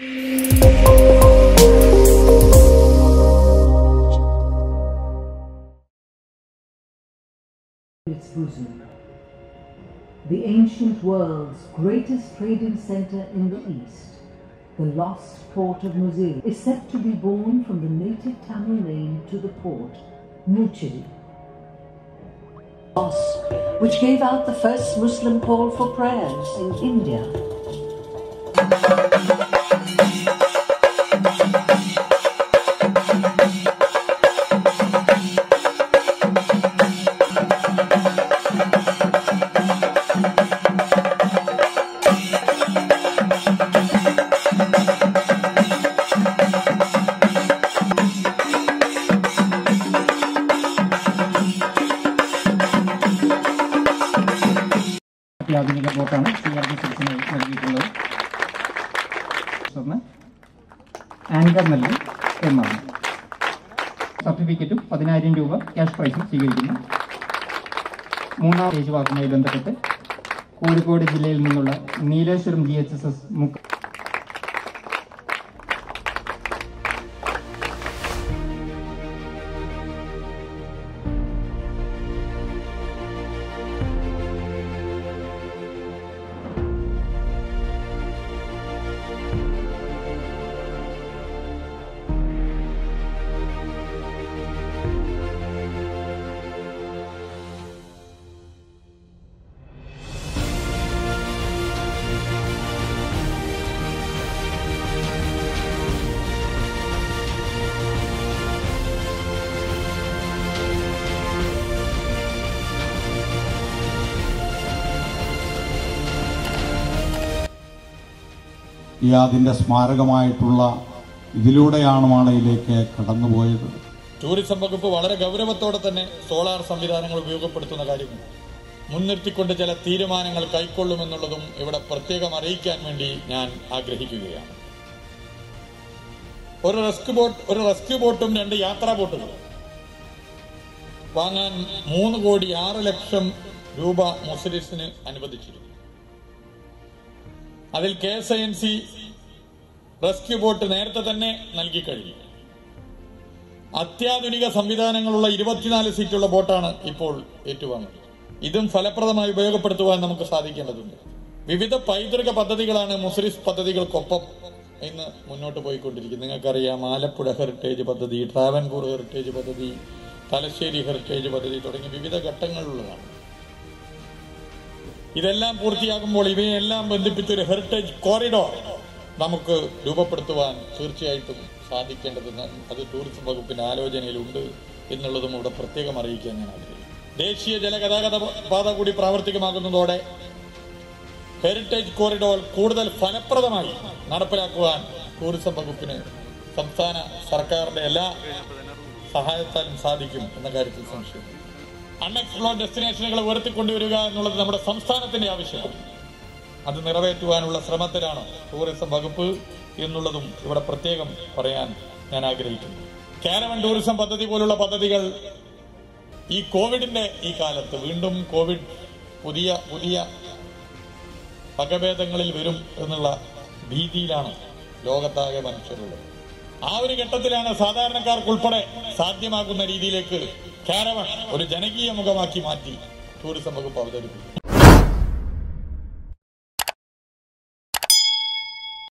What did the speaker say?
its bosom. The ancient world's greatest trading center in the east, the lost port of Musil, is said to be born from the native Tamil name to the port, Muchiri. Mosque, which gave out the first Muslim call for prayers in India. അത്യാധുനിക ബോട്ടാണ് C R B സിക്സിന് നൽകിയിട്ടുള്ളത് ഒന്ന് anchor നൽകി എന്നാണ് സർട്ടിഫിക്കറ്റും പതിനായിരം രൂപ cash പ്രൈസും സ്വീകരിക്കുന്നു മൂന്നാം ദേശവാക്കുമായി ബന്ധപ്പെട്ട് കോഴിക്കോട് ജില്ലയിൽ നിന്നുള്ള Nileshwaram G H S S മുഖ ഈ അതിൻ്റെ സ്മാരകമായിട്ടുള്ള ഇതിലൂടെയാണ് മാളയിലേക്ക് കടന്നുപോയത് ടൂറിസം വകുപ്പ് വളരെ ഗൗരവത്തോടെ തന്നെ സോളാർ സംവിധാനങ്ങൾ ഉപയോഗപ്പെടുത്തുന്ന കാര്യങ്ങൾ മുൻനിർത്തിക്കൊണ്ട് ചില തീരുമാനങ്ങൾ കൈക്കൊള്ളുമെന്നുള്ളതും ഇവിടെ പ്രത്യേകം അറിയിക്കാൻ വേണ്ടി ഞാൻ ആഗ്രഹിക്കുകയാണ് ഒരു റെസ്ക്യൂ ബോട്ട് ഒരു റെസ്ക്യൂ ബോട്ടും രണ്ട് യാത്രാ ബോട്ടുകളും വാങ്ങാൻ മൂന്ന് കോടി ആറ് ലക്ഷം രൂപ മുസ്ലിസിന് അനുവദിച്ചിരുന്നു അതിൽ K S I N C rescue boat നേരത്തെ തന്നെ നൽകി കഴിഞ്ഞു അത്യാധുനിക സംവിധാനങ്ങളുള്ള ഇരുപത്തിനാല് സീറ്റുള്ള ബോട്ടാണ് ഇപ്പോൾ ഏറ്റുവാങ്ങുന്നത് ഇതും ഫലപ്രദമായി ഉപയോഗപ്പെടുത്തുവാൻ നമുക്ക് സാധിക്കേണ്ടതുണ്ട് വിവിധ പൈതൃക പദ്ധതികളാണ് മുസ്ലിസ് പദ്ധതികൾക്കൊപ്പം ഇന്ന് മുന്നോട്ട് പോയിക്കൊണ്ടിരിക്കുന്നത് നിങ്ങൾക്കറിയാം ആലപ്പുഴ ഹെറിറ്റേജ് പദ്ധതി ട്രാവൻകൂർ ഹെറിറ്റേജ് പദ്ധതി തലശ്ശേരി ഹെറിറ്റേജ് പദ്ധതി തുടങ്ങി വിവിധ ഘട്ടങ്ങളിലുള്ളതാണ് ഇതെല്ലാം പൂർത്തിയാകുമ്പോൾ ഇവയെല്ലാം ബന്ധിപ്പിച്ചൊരു ഹെറിറ്റേജ് കോറിഡോർ നമുക്ക് രൂപപ്പെടുത്തുവാൻ തീർച്ചയായിട്ടും സാധിക്കേണ്ടതെന്ന് അത് ടൂറിസം വകുപ്പിന്റെ ആലോചനയിലുണ്ട് എന്നുള്ളതും ഇവിടെ പ്രത്യേകം അറിയിക്കാൻ ഞാൻ ആഗ്രഹിക്കുന്നു ദേശീയ ജലഗതാഗത പാത കൂടി പ്രാവർത്തികമാകുന്നതോടെ ഹെറിറ്റേജ് കോറിഡോർ കൂടുതൽ ഫലപ്രദമായി നടപ്പിലാക്കുവാൻ ടൂറിസം വകുപ്പിന് സംസ്ഥാന സർക്കാരിന്റെ എല്ലാ സഹായത്താലും സാധിക്കും എന്ന കാര്യത്തിൽ സംശയം അൺഎക്സ്പ്ലോർ ഡെസ്റ്റിനേഷനുകൾ ഉയർത്തിക്കൊണ്ടുവരിക എന്നുള്ളത് നമ്മുടെ സംസ്ഥാനത്തിന്റെ ആവശ്യമാണ് അത് നിറവേറ്റുവാനുള്ള ശ്രമത്തിലാണ് ടൂറിസം വകുപ്പ് എന്നുള്ളതും ഇവിടെ പ്രത്യേകം പറയാൻ ഞാൻ ആഗ്രഹിക്കുന്നു കാരവൻ ടൂറിസം പദ്ധതി പോലുള്ള പദ്ധതികൾ ഈ കോവിഡിന്റെ ഈ കാലത്ത് വീണ്ടും കോവിഡ് പുതിയ പുതിയ വകഭേദങ്ങളിൽ വരും എന്നുള്ള ഭീതിയിലാണ് ലോകത്താകെ മനുഷ്യരുള്ളത് ആ ഒരു ഘട്ടത്തിലാണ് സാധാരണക്കാർക്കുൾപ്പെടെ സാധ്യമാകുന്ന രീതിയിലേക്ക് കാരവൺ ഒരു ജനകീയ മുഖമാക്കി മാറ്റി ടൂറിസം വകുപ്പ് അവതരിപ്പിക്കും